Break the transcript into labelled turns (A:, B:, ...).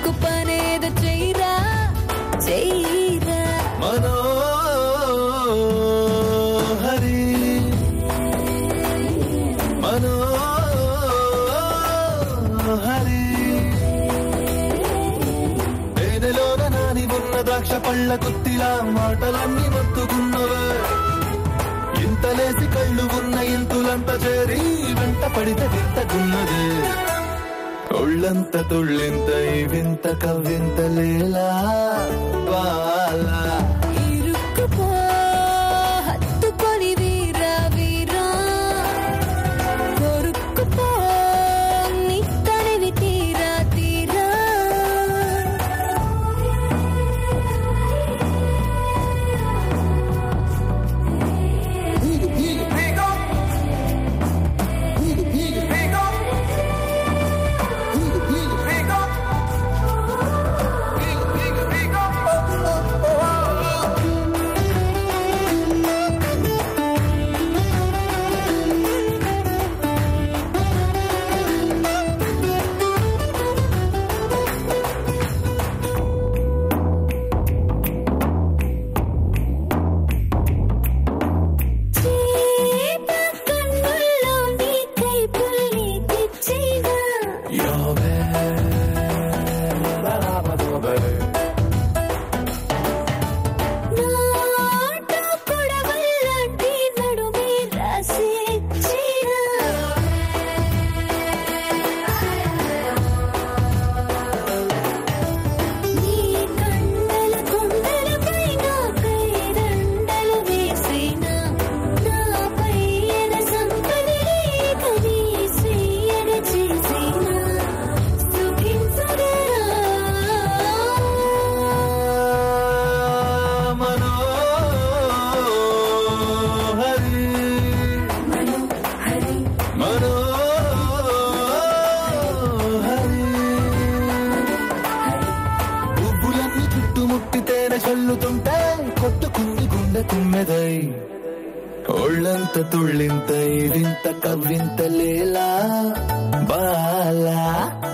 A: ఇరుకు పనేదో చెయ్యరా చెయ్యరా
B: మనోహరి మనోహరి తేనెలోన నాని ఉన్న ద్రాక్ష పళ్ళ గుత్తిలా మాటలన్నీ మత్తుకున్నవే ఇంతలేసి కళ్ళు ఉన్న ఇంతులంత చేరి వెంట పడితే వింతకున్నదే ఒళ్ళంత తుళ్ళింత ఈ వింత కవ్వింత లేలా వాలా
A: ఇరుక్కుపో హత్తుకొని వీరా వీరా కొరుక్కుపో నీ తనివి తీరా తీరా చేత కన్నుల్లో నీ కైపుల్ని తెచ్చినా నాటు కొడవల్లాంటి నడుమే రాసి ఇచ్చినా నీ కండల కొండలపై నాకై దండలు వేసినా నాపై ఎన సంపది రేఖని సేయగ చేసినా సుఖించగరా
B: మనోహరి
A: హరి
B: మనోహరి పువ్వులన్నీ చుట్టుముట్టితేనే చల్లుతుంటే కొట్టుకుంది గుండె తుమ్మెదై ఒళ్ళంత తుళ్ళింత ఈ వింత కవ్వింత లేలా బాలా